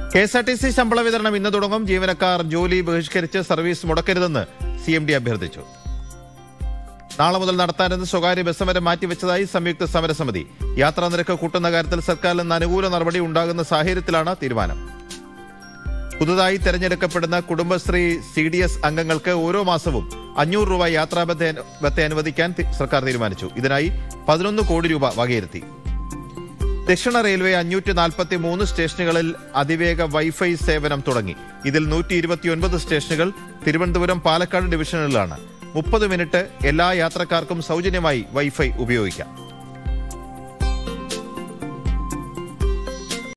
K S R T C ശമ്പള വിതരണം ഇന്ന് തുടങ്ങും ജീവനക്കാർ ജോലി ബഹിഷ്കരിച്ച് സർവീസ് മുടക്കരുതെന്ന് സി എം ഡി അഭ്യർത്ഥിച്ചു നാളെ മുതൽ നടത്താനെന്ന് സ്വകാര്യ ബസ് സമരം മാറ്റിവെച്ചതായി സംയുക്ത സമരസമിതി യാത്രാ നിരക്ക് കൂട്ടുന്ന കാര്യത്തിൽ സർക്കാരിൽ നിന്ന് അനുകൂല നടപടി ഉണ്ടാകുന്ന സാഹചര്യത്തിലാണ് തീരുമാനം പുതുതായി തെരഞ്ഞെടുക്കപ്പെടുന്ന കുടുംബശ്രീ സി ഡി എസ് അംഗങ്ങൾക്ക് ഓരോ മാസവും അഞ്ഞൂറ് രൂപ യാത്രാബത്ത ബത്ത അനുവദിക്കാൻ തി- സർക്കാർ തീരുമാനിച്ചു ഇതിനായി പതിനൊന്ന് കോടി രൂപ വകയിരുത്തി ദക്ഷിണ റെയിൽവേ അഞ്ഞൂറ്റി നാൽപ്പത്തി മൂന്ന് സ്റ്റേഷനുകളിൽ അതിവേഗ വൈഫൈ സേവനം തുടങ്ങി ഇതിൽ നൂറ്റി ഇരുപത്തിയൊൻപത് സ്റ്റേഷനുകൾ തിരുവനന്തപുരം പാലക്കാട് ഡിവിഷനുകളിലാണ് മുപ്പത് മിനിറ്റ് എല്ലാ യാത്രക്കാർക്കും സൗജന്യമായി വൈഫൈ ഉപയോഗിക്കാം